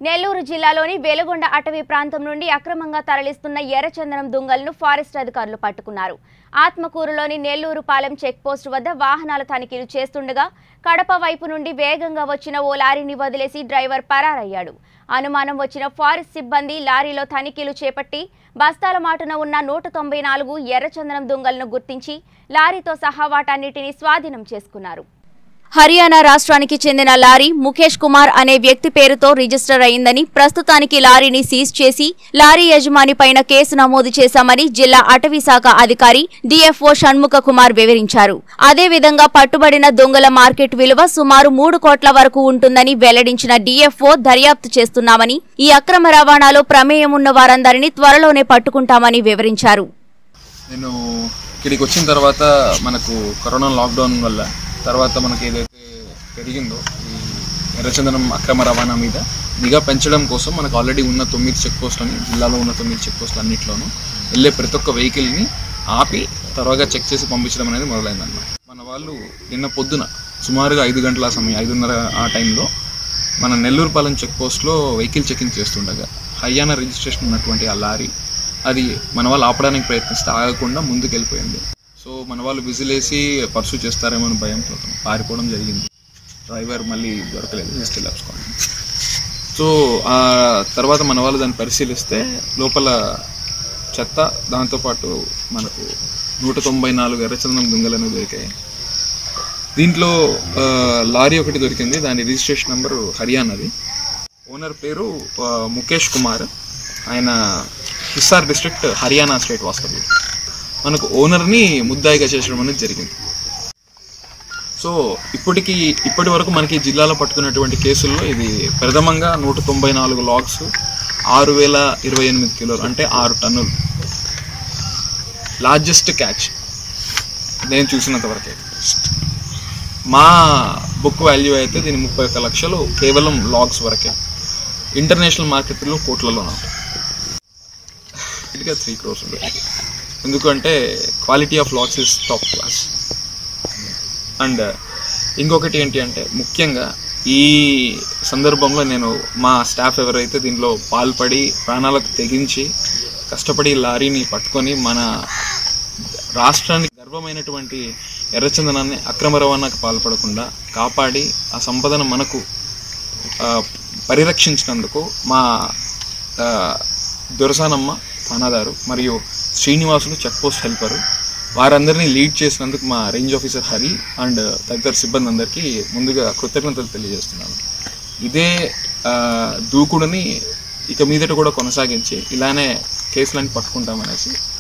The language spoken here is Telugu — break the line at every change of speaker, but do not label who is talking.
నెల్లూరు జిల్లాలోని వెలుగొండ అటవీ ప్రాంతం నుండి అక్రమంగా తరలిస్తున్న ఎర్రచందనం దుంగలను ఫారెస్ట్ అధికారులు పట్టుకున్నారు ఆత్మకూరులోని నెల్లూరు పాలెం చెక్పోస్ట్ వద్ద వాహనాల తనిఖీలు చేస్తుండగా కడప వైపు నుండి వేగంగా వచ్చిన ఓ లారీని వదిలేసి డ్రైవర్ పరారయ్యాడు అనుమానం వచ్చిన ఫారెస్ట్ సిబ్బంది లారీలో తనిఖీలు చేపట్టి బస్తాల మాటున ఉన్న నూట తొంభై నాలుగు ఎర్రచందనం దుంగలను గుర్తించి లారీతో సహా వాటన్నిటిని స్వాధీనం చేసుకున్నారు హర్యానా రాష్ట్రానికి చెందిన లారీ ముఖేష్ కుమార్ అనే వ్యక్తి పేరుతో రిజిస్టర్ అయిందని ప్రస్తుతానికి లారీని సీజ్ చేసి లారీ యజమాని పైన కేసు నమోదు చేశామని జిల్లా అటవీ శాఖ అధికారి డిఎఫ్ఓ షణ్ముఖ కుమార్ వివరించారు అదేవిధంగా పట్టుబడిన దొంగల మార్కెట్ విలువ సుమారు మూడు కోట్ల వరకు ఉంటుందని వెల్లడించిన డిఎఫ్ఓ దర్యాప్తు చేస్తున్నామని ఈ అక్రమ రవాణాలో ప్రమేయం ఉన్న వారందరినీ త్వరలోనే పట్టుకుంటామని వివరించారు
నేను ఇక్కడికి వచ్చిన తర్వాత మనకు కరోనా లాక్డౌన్ వల్ల తర్వాత మనకి ఏదైతే పెరిగిందో ఈ ఎర్రచందనం అక్రమ రవాణా మీద నిఘా పెంచడం కోసం మనకు ఆల్రెడీ ఉన్న తొమ్మిది చెక్ పోస్టులని జిల్లాలో ఉన్న తొమ్మిది చెక్ పోస్టులు అన్నింటిలోనూ వెళ్ళే ప్రతి ఒక్క వెహికల్ని ఆపి త్వరగా చెక్ చేసి పంపించడం అనేది మొదలైందన్నమాట మన వాళ్ళు నిన్న పొద్దున సుమారుగా ఐదు గంటల సమయం ఐదున్నర ఆ టైంలో మన నెల్లూరుపాలెం చెక్ పోస్ట్లో వెహికల్ చెకింగ్ చేస్తుండగా హర్యానా రిజిస్ట్రేషన్ ఉన్నటువంటి ఆ లారీ అది మన వాళ్ళు ఆపడానికి ప్రయత్నిస్తే ఆగకుండా ముందుకు వెళ్ళిపోయింది సో మన వాళ్ళు విజిలేసి పర్సూ చేస్తారేమో అని భయంతో పారిపోవడం జరిగింది డ్రైవర్ మళ్ళీ దొరకలేదు జస్ట్ లెప్చుకోండి సో ఆ తర్వాత మన వాళ్ళు దాన్ని పరిశీలిస్తే లోపల చెత్త దాంతోపాటు మనకు నూట తొంభై నాలుగు ఎర్రచందనం దుంగలను దొరికాయి దీంట్లో ఆ, లారీ ఒకటి దొరికింది దాని రిజిస్ట్రేషన్ నెంబర్ హర్యానాది ఓనర్ పేరు ఆ, ముఖేష్ కుమార్ ఆయన హిస్సార్ డిస్ట్రిక్ట్ హర్యానా స్టేట్ వాస్తవ్యుడు మనకు ఓనర్ని ముద్దాయిగా చేసడం అనేది జరిగింది సో ఇప్పటికి ఇప్పటి వరకు మనకి జిల్లాలో పట్టుకున్నటువంటి కేసుల్లో ఇది ప్రథమంగా నూట తొంభై నాలుగు లాగ్స్ ఆరు వేల ఇరవై ఎనిమిది కిలోలు అంటే ఆరు టన్నులు లార్జెస్ట్ క్యాచ్ నేను చూసినంత వరకే మా బుక్ వాల్యూ అయితే దీని ముప్పై ఒక్క లక్షలు కేవలం లాగ్స్ వరకే ఇంటర్నేషనల్ మార్కెట్లో కోట్లలో ఉంటాయి ఇటుగా త్రీ క్రోర్స్ ఉంటుంది ఎందుకంటే quality of logs is top class and ఇంకొకటి ఏంటి అంటే ముఖ్యంగా ఈ సందర్భంలో నేను మా స్టాఫ్ ఎవరైతే దీనిలో పాల్పడి ప్రాణాలకు తెగించి కష్టపడి లారీని పట్టుకొని మన రాష్ట్రానికి గర్వమైనటువంటి ఎర్రచందనాన్ని అక్రమ రవాణాకు పాల్పడకుండా కాపాడి ఆ సంపదను మనకు ఆ, పరిరక్షించినందుకు మా ఆ, దొరసానమ్మ తానాదారు మరియు శ్రీనివాసులు చెక్ పోస్ట్ హెల్పరు వారందరినీ లీడ్ చేసినందుకు మా రేంజ్ ఆఫీసర్ హరి అండ్ తదితర సిబ్బంది అందరికీ ముందుగా కృతజ్ఞతలు తెలియజేస్తున్నాను ఇదే ఆ, దూకుడుని ఇక మీదట కూడా కొనసాగించి ఇలానే కేసులన్నీ పట్టుకుంటామనేసి